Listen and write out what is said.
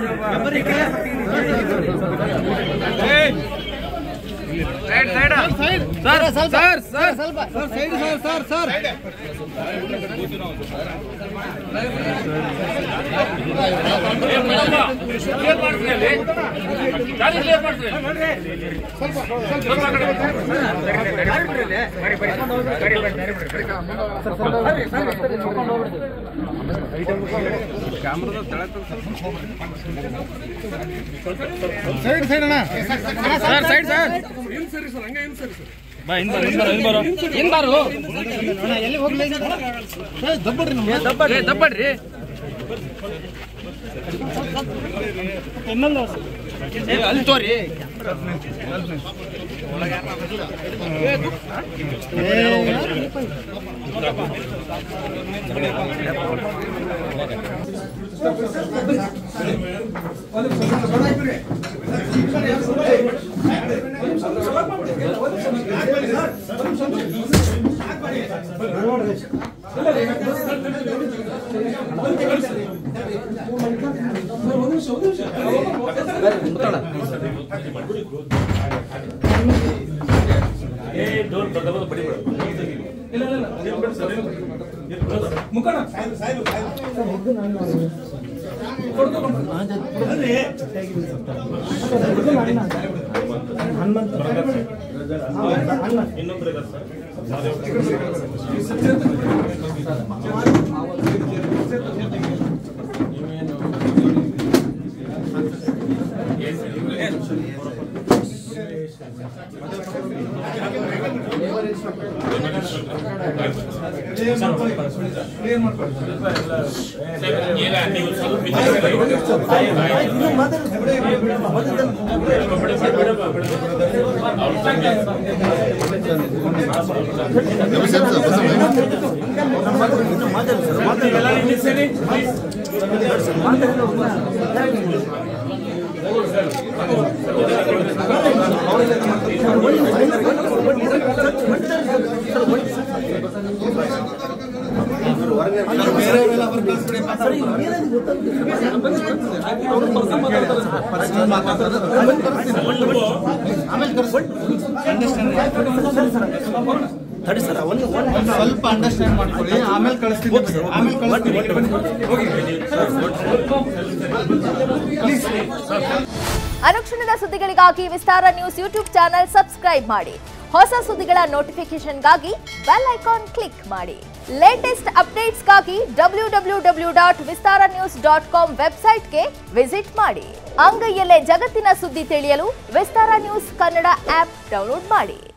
sir sir sir ಸ್ವಲ್ಪ sir side sir sir sir side side ಅಣ್ಣ sir side sir ಬಾ ಇನ್ ಬಾರೋ ಇನ್ ಬಾರೋ ಇನ್ ಬಾರೋ ಅಣ್ಣ ಎಲ್ಲಿ ಹೋಗ್ಲಿ ದಬ್ಬಡ್ರಿ ನಮ್ಗೆ ದಬ್ಬಡ್ರಿ ದಬ್ಬಡ್ರಿ ಅಲ್ಲಿ ತೋರಿ ಸ್ವಲ್ಪ ಅಂಡರ್ಸ್ಟ್ಯಾಂಡ್ ಮಾಡ್ಕೊಳ್ಳಿ ಆಮೇಲೆ ಕಳಿಸ್ತೀನಿ ಆಮೇಲೆ ಕಳಿಸ್ತೀನಿ ಹೋಗಿ ಅನುಕ್ಷಣದ ಸುದ್ದಿಗಳಿಗಾಗಿ Vistara news YouTube channel subscribe ಮಾಡಿ ಹೊಸ ಸುದ್ದಿಗಳ ನೋಟಿಫಿಕೇಶನ್ಗಾಗಿ ಬೆಲ್ ಐಕಾನ್ ಕ್ಲಿಕ್ ಮಾಡಿ ಲೇಟೆಸ್ಟ್ ಅಪ್ಡೇಟ್ಸ್ಗಾಗಿ W W W dot Vistara news dot com ವೆಬ್ಸೈಟ್ಗೆ ವಿಸಿಟ್ ಮಾಡಿ ಅಂಗೈಯಲ್ಲೇ ಜಗತ್ತಿನ ಸುದ್ದಿ ತಿಳಿಯಲು Vistara news Kannada app download ಮಾಡಿ